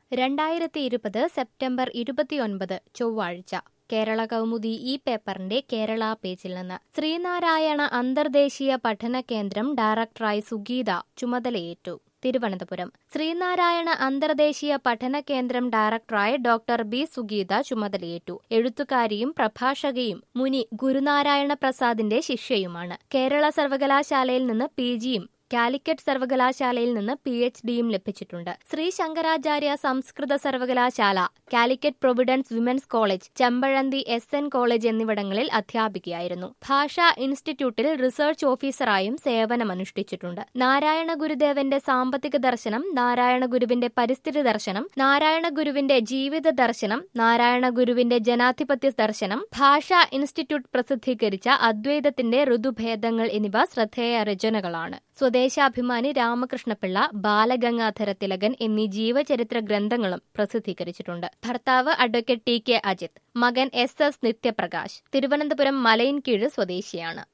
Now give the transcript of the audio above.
രണ്ടായിരത്തി ഇരുപത് സെപ്റ്റംബർ ഇരുപത്തിയൊൻപത് ചൊവ്വാഴ്ച കേരള കൗമുദി ഈ പേപ്പറിന്റെ കേരള പേജിൽ നിന്ന് ശ്രീനാരായണ അന്തർദേശീയ പഠന കേന്ദ്രം ഡയറക്ടറായി സുഗീത ചുമതലയേറ്റു തിരുവനന്തപുരം ശ്രീനാരായണ അന്തർദേശീയ പഠന കേന്ദ്രം ഡയറക്ടറായ ഡോക്ടർ ബി സുഗീത ചുമതലയേറ്റു എഴുത്തുകാരിയും പ്രഭാഷകയും മുനി ഗുരുനാരായണ പ്രസാദിന്റെ ശിഷ്യയുമാണ് കേരള സർവകലാശാലയിൽ നിന്ന് പി ജിയും കാലിക്കറ്റ് സർവകലാശാലയിൽ നിന്ന് പി എച്ച് ഡിയും ലഭിച്ചിട്ടുണ്ട് ശ്രീ ശങ്കരാചാര്യ സംസ്കൃത സർവകലാശാല Calicut providence women's college Chempazhanthy S N college എന്നിവിടങ്ങളിൽ അധ്യാപികയായിരുന്നു ഭാഷാ ഇൻസ്റ്റിറ്റ്യൂട്ടിൽ റിസർച്ച് ഓഫീസറായും സേവനമനുഷ്ഠിച്ചിട്ടുണ്ട് നാരായണ ഗുരുദേവന്റെ സാമ്പത്തിക ദർശനം നാരായണ ഗുരുവിന്റെ പരിസ്ഥിതി ദർശനം നാരായണ ഗുരുവിന്റെ ജീവിത ദർശനം നാരായണ ഗുരുവിന്റെ ജനാധിപത്യ ദർശനം ഭാഷാ ഇൻസ്റ്റിറ്റ്യൂട്ട് പ്രസിദ്ധീകരിച്ച അദ്വൈതത്തിന്റെ ഋതുഭേദങ്ങൾ എന്നിവ ശ്രദ്ധേയ രചനകളാണ് സ്വദേശാഭിമാനി രാമകൃഷ്ണപിള്ള ബാലഗംഗാധര തിലകൻ എന്നീ ജീവചരിത്ര ഗ്രന്ഥങ്ങളും പ്രസിദ്ധീകരിച്ചിട്ടുണ്ട് ഭർത്താവ് അഡ്വക്കേറ്റ് ടി കെ അജിത് മകൻ എസ് എസ് നിത്യപ്രകാശ് തിരുവനന്തപുരം മലയിൻകീഴ് സ്വദേശിയാണ്